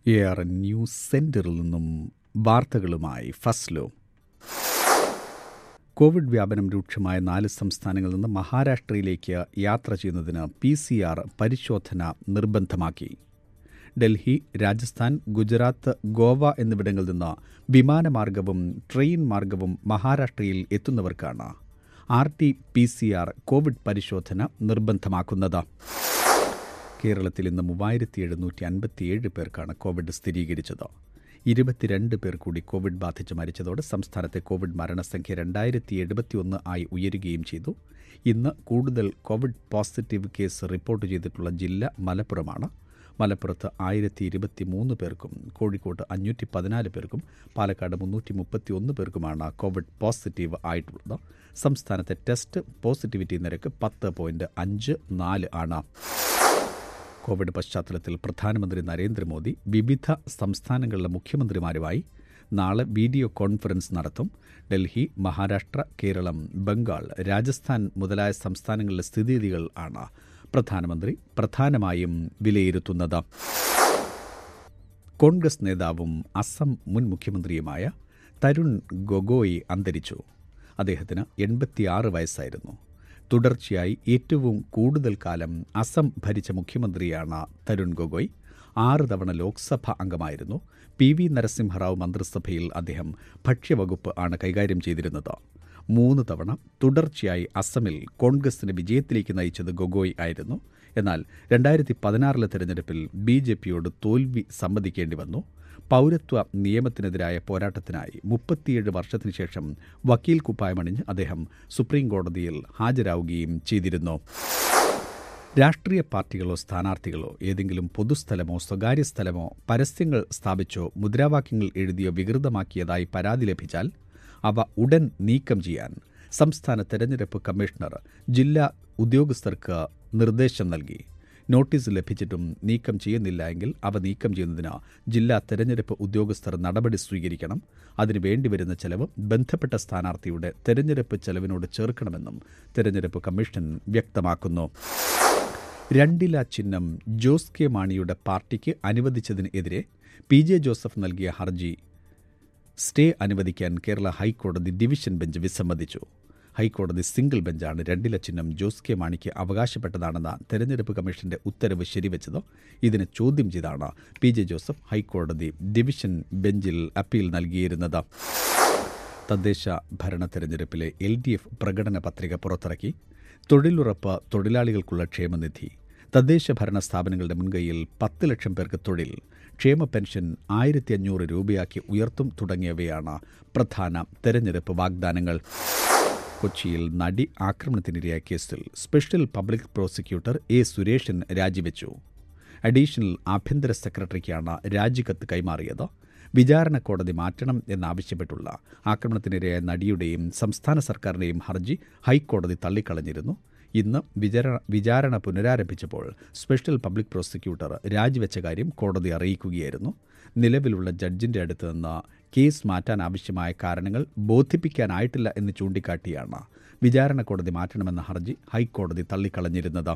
A R N news സെന്ററിൽ നിന്നും വാർത്തകളുമായി ഫസ്ലോ കോവിഡ് വ്യാപനം രൂക്ഷമായ നാല് സംസ്ഥാനങ്ങളിൽ നിന്ന് മഹാരാഷ്ട്രയിലേക്ക് യാത്ര ചെയ്യുന്നതിന് പി സി ആർ പരിശോധന നിർബന്ധമാക്കി ഡൽഹി രാജസ്ഥാൻ ഗുജറാത്ത് ഗോവ എന്നിവിടങ്ങളിൽ നിന്ന് വിമാനമാർഗവും ട്രെയിൻ മാർഗവും മഹാരാഷ്ട്രയിൽ എത്തുന്നവർക്കാണ് R T P C R covid പരിശോധന നിർബന്ധമാക്കുന്നത് കേരളത്തിൽ ഇന്ന് മൂവായിരത്തി എഴുന്നൂറ്റി അൻപത്തിയേഴ് പേർക്കാണ് കോവിഡ് സ്ഥിരീകരിച്ചത് ഇരുപത്തിരണ്ട് പേർ കൂടി കോവിഡ് ബാധിച്ച് മരിച്ചതോടെ സംസ്ഥാനത്തെ കോവിഡ് മരണസംഖ്യ രണ്ടായിരത്തി എഴുപത്തിയൊന്ന് ആയി ഉയരുകയും ചെയ്തു ഇന്ന് കൂടുതൽ കോവിഡ് പോസിറ്റീവ് കേസ് റിപ്പോർട്ട് ചെയ്തിട്ടുള്ള ജില്ല മലപ്പുറമാണ് മലപ്പുറത്ത് ആയിരത്തി ഇരുപത്തി മൂന്ന് പേർക്കും കോഴിക്കോട്ട് അഞ്ഞൂറ്റി പതിനാല് പേർക്കും പാലക്കാട് മുന്നൂറ്റി മുപ്പത്തി ഒന്ന് പേർക്കുമാണ് കോവിഡ് പോസിറ്റീവ് ആയിട്ടുള്ളത് സംസ്ഥാനത്തെ ടെസ്റ്റ് പോസിറ്റിവിറ്റി നിരക്ക് പത്ത് പോയിന്റ് അഞ്ച് നാല് ആണ് കോവിഡ് പശ്ചാത്തലത്തിൽ പ്രധാനമന്ത്രി നരേന്ദ്രമോദി വിവിധ സംസ്ഥാനങ്ങളിലെ മുഖ്യമന്ത്രിമാരുമായി നാളെ വീഡിയോ കോൺഫറൻസ് നടത്തും ഡൽഹി മഹാരാഷ്ട്ര കേരളം ബംഗാൾ രാജസ്ഥാൻ മുതലായ സംസ്ഥാനങ്ങളിലെ സ്ഥിതിഗതികൾ ആണ് പ്രധാനമന്ത്രി പ്രധാനമായും വിലയിരുത്തുന്നത് കോൺഗ്രസ് നേതാവും അസം മുൻ മുഖ്യമന്ത്രിയുമായ തരുൺ ഗൊഗോയ് അന്തരിച്ചു അദ്ദേഹത്തിന് എൺപത്തിയാറ് വയസ്സായിരുന്നു തുടർച്ചയായി ഏറ്റവും കൂടുതൽ കാലം അസം ഭരിച്ച മുഖ്യമന്ത്രിയാണ് തരുൺ ഗൊഗോയ് ആറ് തവണ ലോക്സഭ അംഗമായിരുന്നു പി വി നരസിംഹറാവു മന്ത്രിസഭയിൽ അദ്ദേഹം ഭക്ഷ്യവകുപ്പ് ആണ് കൈകാര്യം ചെയ്തിരുന്നത് മൂന്ന് തവണ തുടർച്ചയായി അസമിൽ കോൺഗ്രസിന് വിജയത്തിലേക്ക് നയിച്ചത് ഗൊഗോയ് ആയിരുന്നു എന്നാൽ രണ്ടായിരത്തി പതിനാറിലെ തെരഞ്ഞെടുപ്പിൽ ബി ജെ പിയോട് തോൽവി സമ്മതിക്കേണ്ടി വന്നു പൗരത്വ നിയമത്തിനെതിരായ പോരാട്ടത്തിനായി മുപ്പത്തിയേഴ് വർഷത്തിനു ശേഷം വക്കീൽ കുപ്പായമണിഞ്ഞ് അദ്ദേഹം സുപ്രീം കോടതിയിൽ ഹാജരാവുകയും ചെയ്തിരുന്നു രാഷ്ട്രീയ പാർട്ടികളോ സ്ഥാനാർത്ഥികളോ ഏതെങ്കിലും പൊതുസ്ഥലമോ സ്വകാര്യ സ്ഥലമോ പരസ്യങ്ങൾ സ്ഥാപിച്ചോ മുദ്രാവാക്യങ്ങൾ എഴുതിയോ വികൃതമാക്കിയതായി പരാതി ലഭിച്ചാൽ അവ ഉടൻ നീക്കം ചെയ്യാൻ സംസ്ഥാന തെരഞ്ഞെടുപ്പ് കമ്മീഷണർ ജില്ലാ ഉദ്യോഗസ്ഥർക്ക് നിർദ്ദേശം നൽകി നോട്ടീസ് ലഭിച്ചിട്ടും നീക്കം ചെയ്യുന്നില്ല എങ്കിൽ അവ നീക്കം ചെയ്യുന്നതിന് ജില്ലാ തെരഞ്ഞെടുപ്പ് ഉദ്യോഗസ്ഥർ നടപടി സ്വീകരിക്കണം അതിനു വേണ്ടിവരുന്ന ചെലവ് ബന്ധപ്പെട്ട സ്ഥാനാർത്ഥിയുടെ തെരഞ്ഞെടുപ്പ് ചെലവിനോട് ചേർക്കണമെന്നും തെരഞ്ഞെടുപ്പ് കമ്മീഷൻ വ്യക്തമാക്കുന്നു രണ്ടില ചിഹ്നം ജോസ് കെ മാണിയുടെ പാർട്ടിക്ക് അനുവദിച്ചതിനെതിരെ പി ജെ ജോസഫ് നൽകിയ ഹർജി സ്റ്റേ അനുവദിക്കാൻ കേരള ഹൈക്കോടതി ഡിവിഷൻ ബെഞ്ച് വിസമ്മതിച്ചു ഹൈക്കോടതി സിംഗിൾ ബെഞ്ചാണ് രണ്ടില ചിഹ്നം ജോസ് കെ മാണിക്ക് അവകാശപ്പെട്ടതാണെന്ന തെരഞ്ഞെടുപ്പ് കമ്മീഷന്റെ ഉത്തരവ് ശരിവച്ചത് ഇതിനെ ചോദ്യം ചെയ്താണ് P J Joseph high court division ബെഞ്ചിൽ അപ്പീൽ നൽകിയിരുന്നത് തദ്ദേശ ഭരണ തെരഞ്ഞെടുപ്പിലെ എൽ ഡി എഫ് പ്രകടന പത്രിക പുറത്തിറക്കി തൊഴിലുറപ്പ് തൊഴിലാളികൾക്കുള്ള ക്ഷേമനിധി തദ്ദേശ ഭരണ സ്ഥാപനങ്ങളുടെ മുൻകൈയിൽ പത്ത് ലക്ഷം പേർക്ക് തൊഴിൽ ക്ഷേമ പെൻഷൻ ആയിരത്തി അഞ്ഞൂറ് രൂപയാക്കി ഉയർത്തും തുടങ്ങിയവയാണ് പ്രധാന തെരഞ്ഞെടുപ്പ് വാഗ്ദാനങ്ങൾ കൊച്ചിയിൽ നടി ആക്രമണത്തിനിരയായ കേസിൽ special public prosecutor A Suresan രാജിവെച്ചു അഡീഷണൽ ആഭ്യന്തര സെക്രട്ടറിക്കാണ് രാജിക്കത്ത് കൈമാറിയത് വിചാരണ കോടതി മാറ്റണം എന്നാവശ്യപ്പെട്ടുള്ള ആക്രമണത്തിനിരയായ നടിയുടെയും സംസ്ഥാന സർക്കാരിന്റെയും ഹർജി ഹൈക്കോടതി തള്ളിക്കളഞ്ഞിരുന്നു ഇന്ന് വിചാരണ വിചാരണ പുനരാരംഭിച്ചപ്പോൾ സ്പെഷ്യൽ പബ്ലിക് പ്രോസിക്യൂട്ടർ രാജിവെച്ച കാര്യം കോടതി അറിയിക്കുകയായിരുന്നു നിലവിലുള്ള ജഡ്ജിന്റെ അടുത്ത് നിന്ന് കേസ് മാറ്റാൻ ആവശ്യമായ കാരണങ്ങൾ ബോധിപ്പിക്കാനായിട്ടില്ല എന്ന് ചൂണ്ടിക്കാട്ടിയാണ് വിചാരണ കോടതി മാറ്റണമെന്ന ഹർജി ഹൈക്കോടതി തള്ളിക്കളഞ്ഞിരുന്നത്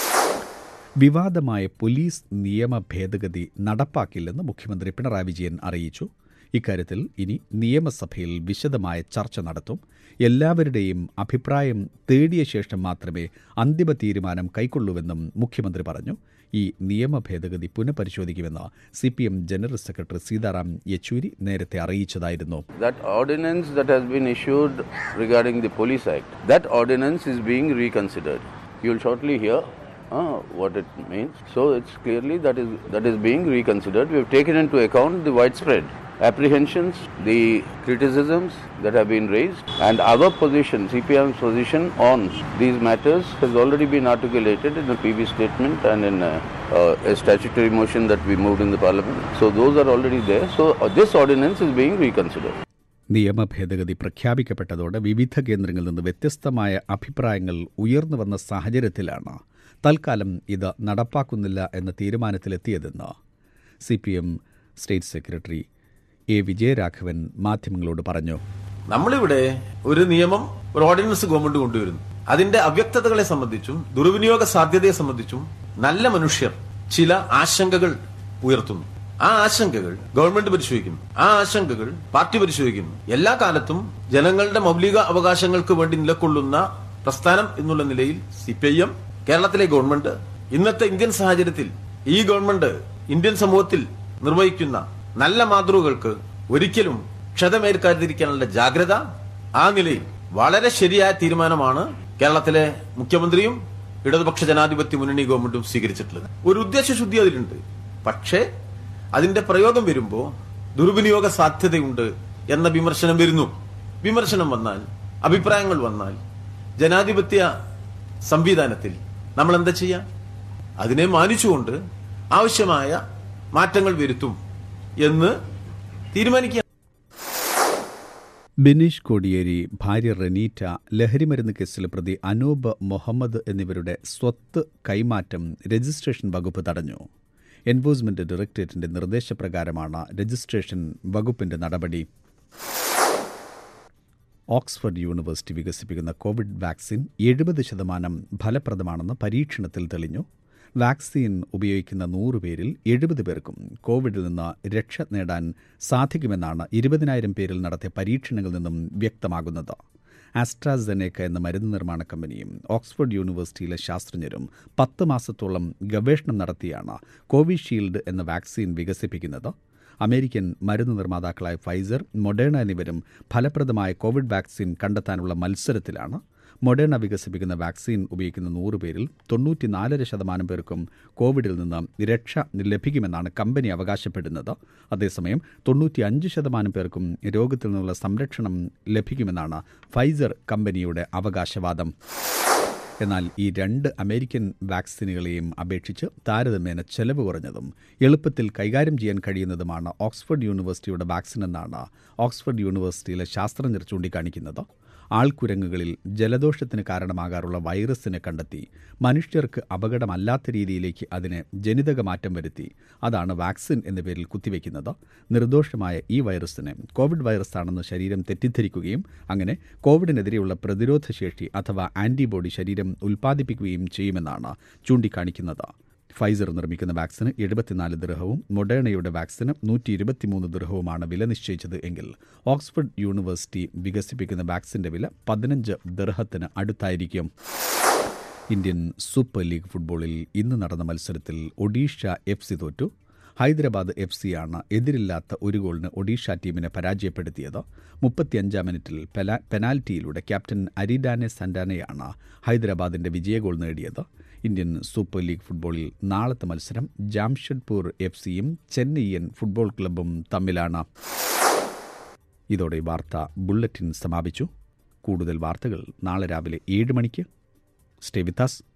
വിവാദമായ പോലീസ് നിയമ ഭേദഗതി നടപ്പാക്കില്ലെന്ന് മുഖ്യമന്ത്രി പിണറായി വിജയൻ അറിയിച്ചു ഇക്കാര്യത്തിൽ ഇനി നിയമസഭയിൽ വിശദമായ ചർച്ച നടത്തും എല്ലാവരുടെയും അഭിപ്രായം തേടിയ ശേഷം മാത്രമേ അന്തിമ തീരുമാനം കൈക്കൊള്ളൂവെന്നും മുഖ്യമന്ത്രി പറഞ്ഞു ഈ നിയമ ഭേദഗതി പുനഃപരിശോധിക്കുമെന്ന് C P M general secretary Sitaram Yechury നേരത്തെ അറിയിച്ചതായിരുന്നു That ordinance that has been issued regarding the Police Act, that ordinance is being reconsidered. You will shortly hear uh, what it means. So it's clearly that is that is being reconsidered. We have taken into account the widespread apprehensions, the criticisms that have been raised, and our position, CPM's position on these matters has already been articulated in a PV statement and in a, uh, a statutory motion that we moved in the parliament. So those are already there. So uh, this ordinance is being reconsidered. നിയമ ഭേദഗതി പ്രഖ്യാപിക്കപ്പെട്ടതോടെ വിവിധ കേന്ദ്രങ്ങളിൽ നിന്ന് വ്യത്യസ്തമായ അഭിപ്രായങ്ങൾ ഉയർന്നു വന്ന സാഹചര്യത്തിലാണ് തൽക്കാലം ഇത് നടപ്പാക്കുന്നില്ല എന്ന തീരുമാനത്തിലെത്തിയതെന്ന് C P M state secretary A Vijayaraghavan മാധ്യമങ്ങളോട് പറഞ്ഞു നമ്മളിവിടെ ഒരു നിയമം ഒരു ഓർഡിനൻസ് ഗവൺമെന്റ് കൊണ്ടുവരുന്നു അതിന്റെ അവ്യക്തതകളെ സംബന്ധിച്ചും ദുർവിനിയോഗ സാധ്യതയെ സംബന്ധിച്ചും നല്ല മനുഷ്യർ ചില ആശങ്കകൾ ഉയർത്തുന്നു ആ ആശങ്കകൾ ഗവൺമെന്റ് പരിശോധിക്കുന്നു ആ ആശങ്കകൾ പാർട്ടി പരിശോധിക്കുന്നു എല്ലാ കാലത്തും ജനങ്ങളുടെ മൗലിക അവകാശങ്ങൾക്ക് വേണ്ടി നിലകൊള്ളുന്ന പ്രസ്ഥാനം എന്നുള്ള നിലയിൽ സി പി ഐ എം കേരളത്തിലെ ഗവൺമെന്റ് ഇന്നത്തെ ഇന്ത്യൻ സാഹചര്യത്തിൽ ഈ ഗവൺമെന്റ് ഇന്ത്യൻ സമൂഹത്തിൽ നിർവഹിക്കുന്ന നല്ല മാതൃകകൾക്ക് ഒരിക്കലും ക്ഷതമേൽക്കാതിരിക്കാനുള്ള ജാഗ്രത ആ നിലയിൽ വളരെ ശരിയായ തീരുമാനമാണ് കേരളത്തിലെ മുഖ്യമന്ത്രിയും ഇടതുപക്ഷ ജനാധിപത്യ മുന്നണി ഗവൺമെന്റും സ്വീകരിച്ചിട്ടുള്ളത് ഒരു ഉദ്ദേശശുദ്ധി അതിലുണ്ട് പക്ഷേ അതിന്റെ പ്രയോഗം വരുമ്പോൾ ദുർവിനിയോഗ സാധ്യതയുണ്ട് എന്ന വിമർശനം വരുന്നു വിമർശനം വന്നാൽ അഭിപ്രായങ്ങൾ വന്നാൽ ജനാധിപത്യ സംവിധാനത്തിൽ നമ്മൾ എന്താ ചെയ്യാം അതിനെ മാനിച്ചുകൊണ്ട് ആവശ്യമായ മാറ്റങ്ങൾ വരുത്തും എന്ന് തീരുമാനിക്കുക ബിനീഷ് കോടിയേരി ഭാര്യ റെനീറ്റ ലഹരിമരുന്ന് കേസിൽ പ്രതി അനൂപ് മുഹമ്മദ് എന്നിവരുടെ സ്വത്ത് കൈമാറ്റം രജിസ്ട്രേഷൻ വകുപ്പ് തടഞ്ഞു എൻഫോഴ്സ്മെന്റ് ഡയറക്ടറേറ്റിന്റെ നിർദ്ദേശപ്രകാരമാണ് രജിസ്ട്രേഷൻ വകുപ്പിന്റെ നടപടി ഓക്സ്ഫോർഡ് യൂണിവേഴ്സിറ്റി വികസിപ്പിക്കുന്ന കോവിഡ് വാക്സിൻ എഴുപത് ശതമാനം ഫലപ്രദമാണെന്ന് പരീക്ഷണത്തിൽ തെളിഞ്ഞു വാക്സിൻ ഉപയോഗിക്കുന്ന നൂറ് പേരിൽ എഴുപത് പേർക്കും കോവിഡിൽ നിന്ന് രക്ഷ നേടാൻ സാധിക്കുമെന്നാണ് ഇരുപതിനായിരം പേരിൽ നടത്തിയ പരീക്ഷണങ്ങളിൽ നിന്നും വ്യക്തമാകുന്നത് ആസ്ട്രാസെനേക്ക എന്ന മരുന്ന് നിർമ്മാണ കമ്പനിയും ഓക്സ്ഫോർഡ് യൂണിവേഴ്സിറ്റിയിലെ ശാസ്ത്രജ്ഞരും പത്ത് മാസത്തോളം ഗവേഷണം നടത്തിയാണ് കോവിഷീൽഡ് എന്ന വാക്സിൻ വികസിപ്പിക്കുന്നത് അമേരിക്കൻ മരുന്ന് നിർമ്മാതാക്കളായ ഫൈസർ മൊഡേണ എന്നിവരും ഫലപ്രദമായ കോവിഡ് വാക്സിൻ കണ്ടെത്താനുള്ള മത്സരത്തിലാണ് മൊഡേണ വികസിപ്പിക്കുന്ന വാക്സിൻ ഉപയോഗിക്കുന്ന നൂറ് പേരിൽ തൊണ്ണൂറ്റിനാലര ശതമാനം പേർക്കും കോവിഡിൽ നിന്ന് രക്ഷ ലഭിക്കുമെന്നാണ് കമ്പനി അവകാശപ്പെടുന്നത് അതേസമയം തൊണ്ണൂറ്റിയഞ്ച് ശതമാനം പേർക്കും രോഗത്തിൽ നിന്നുള്ള സംരക്ഷണം ലഭിക്കുമെന്നാണ് ഫൈസർ കമ്പനിയുടെ അവകാശവാദം എന്നാൽ ഈ രണ്ട് അമേരിക്കൻ വാക്സിനുകളെയും അപേക്ഷിച്ച് താരതമ്യേന ചെലവ് കുറഞ്ഞതും എളുപ്പത്തിൽ കൈകാര്യം ചെയ്യാൻ കഴിയുന്നതുമാണ് ഓക്സ്ഫോർഡ് യൂണിവേഴ്സിറ്റിയുടെ വാക്സിൻ എന്നാണ് ഓക്സ്ഫോർഡ് യൂണിവേഴ്സിറ്റിയിലെ ശാസ്ത്രജ്ഞർ ചൂണ്ടിക്കാണിക്കുന്നത് ആൾക്കുരങ്ങുകളിൽ ജലദോഷത്തിന് കാരണമാകാറുള്ള വൈറസിനെ കണ്ടെത്തി മനുഷ്യർക്ക് അപകടമല്ലാത്ത രീതിയിലേക്ക് അതിനെ ജനിതക മാറ്റം വരുത്തി അതാണ് വാക്സിൻ എന്ന പേരിൽ കുത്തിവെക്കുന്നത് നിർദോഷമായ ഈ വൈറസിനെ കോവിഡ് വൈറസാണെന്ന് ശരീരം തെറ്റിദ്ധരിക്കുകയും അങ്ങനെ കോവിഡിനെതിരെയുള്ള പ്രതിരോധ ശേഷി അഥവാ ആന്റിബോഡി ശരീരം ഉൽപ്പാദിപ്പിക്കുകയും ചെയ്യുമെന്നാണ് ചൂണ്ടിക്കാണിക്കുന്നത് ഫൈസർ നിർമ്മിക്കുന്ന വാക്സിന് എഴുപത്തിനാല് ദൃഹവും മൊഡേണയുടെ വാക്സിന് നൂറ്റി ഇരുപത്തിമൂന്ന് ദൃഹവുമാണ് വില നിശ്ചയിച്ചത് എങ്കിൽ ഓക്സ്ഫോർഡ് യൂണിവേഴ്സിറ്റി വികസിപ്പിക്കുന്ന വാക്സിന്റെ വില പതിനഞ്ച് ദർഹത്തിന് അടുത്തായിരിക്കും ഇന്ത്യൻ സൂപ്പർ ലീഗ് ഫുട്ബോളിൽ ഇന്ന് നടന്ന മത്സരത്തിൽ ഒഡീഷ എഫ് സി തോറ്റു ഹൈദരാബാദ് എഫ് സിയാണ് എതിരില്ലാത്ത ഒരു ഗോളിന് ഒഡീഷ ടീമിനെ പരാജയപ്പെടുത്തിയത് മുപ്പത്തിയഞ്ചാം മിനിറ്റിൽ പെലാ പെനാൽറ്റിയിലൂടെ ക്യാപ്റ്റൻ അരിഡാനെ സന്റാനയാണ് ഹൈദരാബാദിന്റെ വിജയ ഗോൾ നേടിയത് ഇന്ത്യൻ സൂപ്പർ ലീഗ് ഫുട്ബോളിൽ നാളത്തെ മത്സരം ജാംഷഡ്പൂർ എഫ് സിയും ചെന്നൈയൻ ഫുട്ബോൾ ക്ലബും തമ്മിലാണ് ഇതോടെ വാർത്താ ബുള്ളറ്റിൻ സമാപിച്ചു കൂടുതൽ വാർത്തകൾ നാളെ രാവിലെ ഏഴ് മണിക്ക് സ്റ്റേ വിത്താസ്